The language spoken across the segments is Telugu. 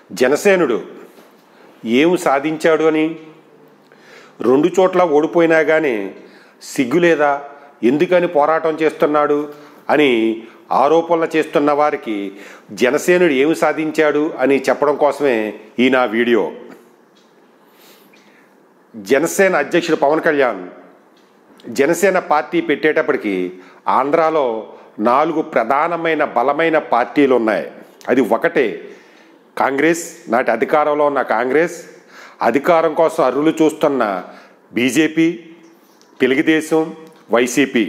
జనసేనుడు ఏం సాధించాడు అని రెండు చోట్ల ఓడిపోయినా కానీ సిగ్గు లేదా ఎందుకని పోరాటం చేస్తున్నాడు అని ఆరోపణలు చేస్తున్న వారికి జనసేనుడు ఏమి సాధించాడు అని చెప్పడం కోసమే ఈ నా వీడియో జనసేన అధ్యక్షుడు పవన్ కళ్యాణ్ జనసేన పార్టీ పెట్టేటప్పటికి ఆంధ్రాలో నాలుగు ప్రధానమైన బలమైన పార్టీలు ఉన్నాయి అది ఒకటే కాంగ్రెస్ నాటి అధికారంలో ఉన్న కాంగ్రెస్ అధికారం కోసం అర్రులు చూస్తున్న బీజేపీ తెలుగుదేశం వైసీపీ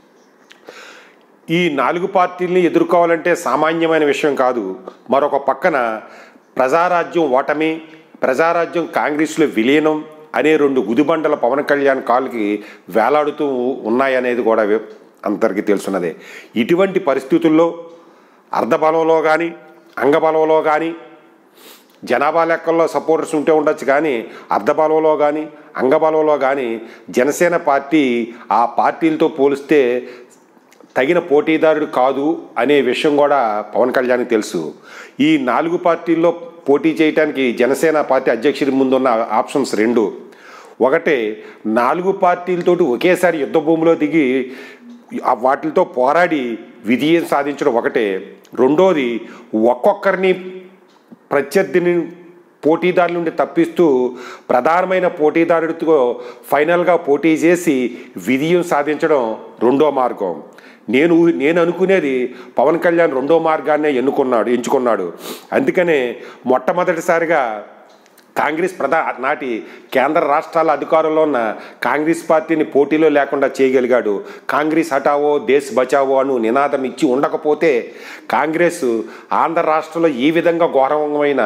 ఈ నాలుగు పార్టీల్ని ఎదుర్కోవాలంటే సామాన్యమైన విషయం కాదు మరొక పక్కన ప్రజారాజ్యం ఓటమి ప్రజారాజ్యం కాంగ్రెస్లో విలీనం అనే రెండు గుదిబండల పవన్ కళ్యాణ్ కాళ్ళకి వేలాడుతూ ఉన్నాయనేది కూడా వి- అందరికీ తెలుసున్నదే ఇటువంటి పరిస్థితుల్లో అర్ధబలంలో కానీ అంగబలంలో కానీ జనాభా లెక్కల్లో సపోర్టర్స్ ఉంటే ఉండొచ్చు కానీ అర్ధబలంలో కానీ అంగబలంలో కానీ జనసేన పార్టీ ఆ పార్టీలతో పోలిస్తే తగిన పోటీదారుడు కాదు అనే విషయం కూడా పవన్ కళ్యాణ్కి తెలుసు ఈ నాలుగు పార్టీల్లో పోటీ చేయడానికి జనసేన పార్టీ అధ్యక్షుడి ముందున్న ఆప్షన్స్ రెండు ఒకటే నాలుగు పార్టీలతోటి ఒకేసారి యుద్ధ భూమిలో దిగి ఆ వాటితో పోరాడి విజయం సాధించడం ఒకటే రెండోది ఒక్కొక్కరిని ప్రత్యర్థిని పోటీదారుల నుండి తప్పిస్తూ ప్రధానమైన పోటీదారుడితో ఫైనల్గా పోటీ చేసి విజయం సాధించడం రెండో మార్గం నేను నేను అనుకునేది పవన్ కళ్యాణ్ రెండో మార్గాన్నే ఎన్నుకున్నాడు ఎంచుకున్నాడు అందుకనే మొట్టమొదటిసారిగా కాంగ్రెస్ ప్రధా నాటి కేంద్ర రాష్ట్రాల అధికారంలో ఉన్న కాంగ్రెస్ పార్టీని పోటీలో లేకుండా చేయగలిగాడు కాంగ్రెస్ హటావో దేశ్ బచావో అను నినాదం ఇచ్చి ఉండకపోతే కాంగ్రెస్ ఆంధ్ర రాష్ట్రంలో ఈ విధంగా ఘోరమైన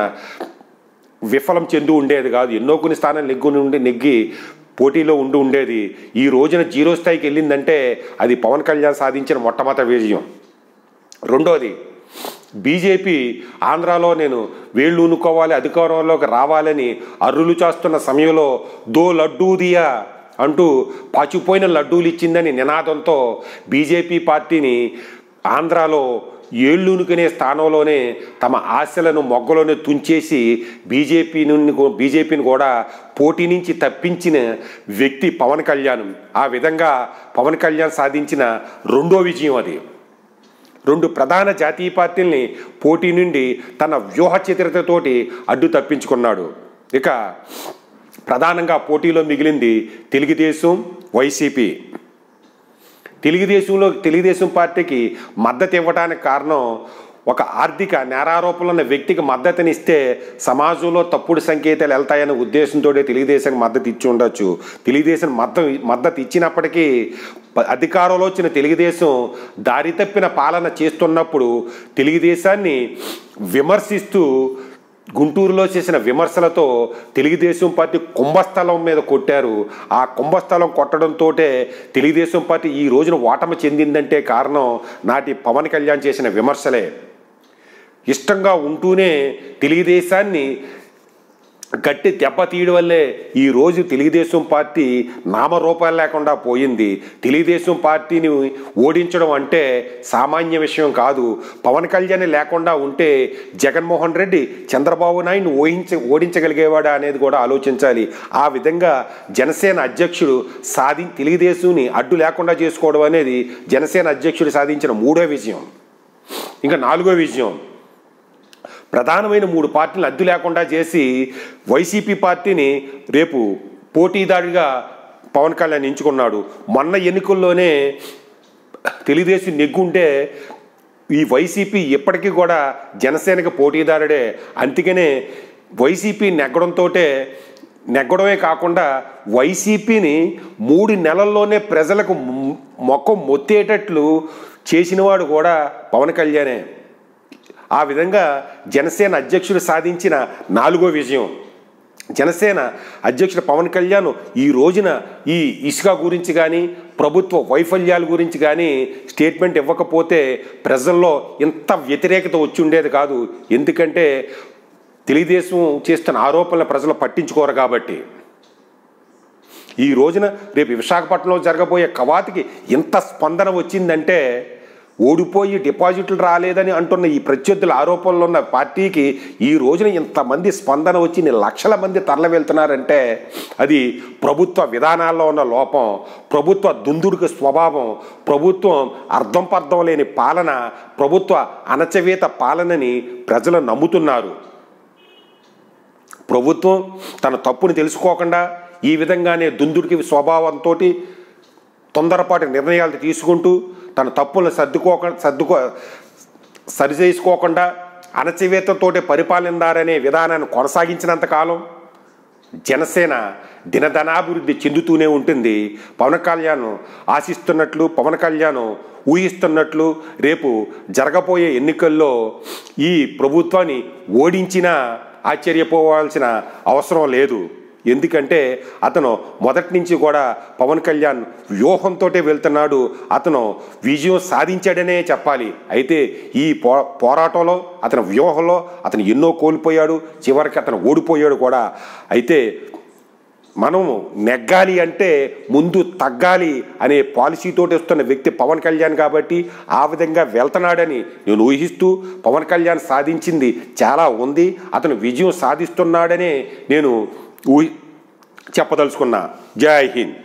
విఫలం చెంది ఉండేది కాదు ఎన్నో కొన్ని స్థానాలు నెగ్గుని ఉండి నెగ్గి పోటీలో ఉండి ఉండేది ఈ రోజున జీరో స్థాయికి వెళ్ళిందంటే అది పవన్ కళ్యాణ్ సాధించిన మొట్టమొదటి విజయం రెండోది బీజేపీ ఆంధ్రాలో నేను వేళ్ళు ఉనుకోవాలి అధికారంలోకి రావాలని అర్రులు చేస్తున్న సమయంలో దో లడ్డూదియా అంటూ పాచిపోయిన లడ్డూలు ఇచ్చిందని నినాదంతో బీజేపీ పార్టీని ఆంధ్రాలో ఏళ్ళునుకునే స్థానంలోనే తమ ఆశలను మొగ్గలోనే తుంచేసి బీజేపీ నుండి బీజేపీని కూడా పోటీ నుంచి తప్పించిన వ్యక్తి పవన్ కళ్యాణ్ ఆ విధంగా పవన్ కళ్యాణ్ సాధించిన రెండో విజయం అది రెండు ప్రధాన జాతీయ పార్టీల్ని పోటీ నుండి తన వ్యూహ చిత్రతతోటి అడ్డు తప్పించుకున్నాడు ఇక ప్రధానంగా పోటీలో మిగిలింది తెలుగుదేశం వైసీపీ తెలుగుదేశంలో తెలుగుదేశం పార్టీకి మద్దతు ఇవ్వడానికి కారణం ఒక ఆర్థిక నేరారోపణలు ఉన్న వ్యక్తికి మద్దతునిస్తే సమాజంలో తప్పుడు సంకేతాలు వెళ్తాయనే ఉద్దేశంతో తెలుగుదేశానికి మద్దతు ఇచ్చి ఉండొచ్చు తెలుగుదేశం మద్దతు మద్దతు ఇచ్చినప్పటికీ ప- అధికారంలో వచ్చిన తెలుగుదేశం దారి తప్పిన పాలన చేస్తున్నప్పుడు తెలుగుదేశాన్ని విమర్శిస్తూ గుంటూరులో చేసిన విమర్శలతో తెలుగుదేశం పార్టీ కుంభస్థలం మీద కొట్టారు ఆ కుంభస్థలం కొట్టడంతో తెలుగుదేశం పార్టీ ఈ రోజున ఓటమి చెందిందంటే కారణం నాటి పవన్ కళ్యాణ్ చేసిన విమర్శలే ఇష్టంగా ఉంటూనే తెలుగుదేశాన్ని గట్టి దెబ్బ తీయడం వల్లే ఈ రోజు తెలుగుదేశం పార్టీ నామరూపాలు లేకుండా పోయింది తెలుగుదేశం పార్టీని ఓడించడం అంటే సామాన్య విషయం కాదు పవన్ కళ్యాణ్ లేకుండా ఉంటే జగన్మోహన్ రెడ్డి చంద్రబాబు నాయుడు ఓడించ ఓడించగలిగేవాడా అనేది కూడా ఆలోచించాలి ఆ విధంగా జనసేన అధ్యక్షుడు సాధి తెలుగుదేశంని అడ్డు లేకుండా చేసుకోవడం అనేది జనసేన అధ్యక్షుడు సాధించిన మూడో విజయం ఇంకా నాలుగో విజయం ప్రధానమైన మూడు పార్టీలు అద్దు లేకుండా చేసి వైసీపీ పార్టీని రేపు పోటీదారుడిగా పవన్ కళ్యాణ్ ఎంచుకున్నాడు మొన్న ఎన్నికల్లోనే తెలుగుదేశం నెగ్గుంటే ఈ వైసీపీ ఇప్పటికీ కూడా జనసేనకి పోటీదారుడే అందుకనే వైసీపీ నెగ్గడంతో నెగ్గడమే కాకుండా వైసీపీని మూడు నెలల్లోనే ప్రజలకు మొ- మొక్క మొత్తేటట్లు చేసినవాడు కూడా పవన్ కళ్యాణే ఆ విధంగా జనసేన అధ్యక్షుడు సాధించిన నాలుగో విజయం జనసేన అధ్యక్షుడు పవన్ కళ్యాణ్ ఈ రోజున ఈ ఇసుక గురించి కానీ ప్రభుత్వ వైఫల్యాల గురించి కానీ స్టేట్మెంట్ ఇవ్వకపోతే ప్రజల్లో ఇంత వ్యతిరేకత వచ్చి ఉండేది కాదు ఎందుకంటే తెలుగుదేశం చేస్తున్న ఆరోపణలు ప్రజలు పట్టించుకోరు కాబట్టి ఈ రోజున రేపు విశాఖపట్నంలో జరగబోయే కవాతుకి ఇంత స్పందన వచ్చిందంటే ఓడిపోయి డిపాజిట్లు రాలేదని అంటున్న ఈ ప్రత్యర్థుల ఆరోపణలు ఉన్న పార్టీకి ఈ రోజున ఇంతమంది స్పందన వచ్చి ఇన్ని లక్షల మంది తరలి వెళ్తున్నారంటే అది ప్రభుత్వ విధానాల్లో ఉన్న లోపం ప్రభుత్వ దుందుడుకు స్వభావం ప్రభుత్వం అర్థం పర్థం లేని పాలన ప్రభుత్వ అణచవేత పాలనని ప్రజలు నమ్ముతున్నారు ప్రభుత్వం తన తప్పుని తెలుసుకోకుండా ఈ విధంగానే దుందుడికి స్వభావంతో తొందరపాటి నిర్ణయాలు తీసుకుంటూ తన తప్పులను సర్దుకోక సర్దుకో సరిచేసుకోకుండా అణచివేతతోటి పరిపాలనారనే విధానాన్ని కొనసాగించినంత కాలం జనసేన దినధనాభివృద్ధి చెందుతూనే ఉంటుంది పవన్ కళ్యాణ్ ఆశిస్తున్నట్లు పవన్ కళ్యాణ్ ఊహిస్తున్నట్లు రేపు జరగబోయే ఎన్నికల్లో ఈ ప్రభుత్వాన్ని ఓడించినా ఆశ్చర్యపోవాల్సిన అవసరం లేదు ఎందుకంటే అతను మొదటి నుంచి కూడా పవన్ కళ్యాణ్ వ్యూహంతో వెళ్తున్నాడు అతను విజయం సాధించాడనే చెప్పాలి అయితే ఈ పో పోరాటంలో అతని వ్యూహంలో అతను ఎన్నో కోల్పోయాడు చివరికి అతను ఓడిపోయాడు కూడా అయితే మనము నెగ్గాలి అంటే ముందు తగ్గాలి అనే పాలసీతో వస్తున్న వ్యక్తి పవన్ కళ్యాణ్ కాబట్టి ఆ విధంగా వెళ్తున్నాడని నేను ఊహిస్తూ పవన్ కళ్యాణ్ సాధించింది చాలా ఉంది అతను విజయం సాధిస్తున్నాడనే నేను ఊహి చెప్పదలుచుకున్నా జై హింద్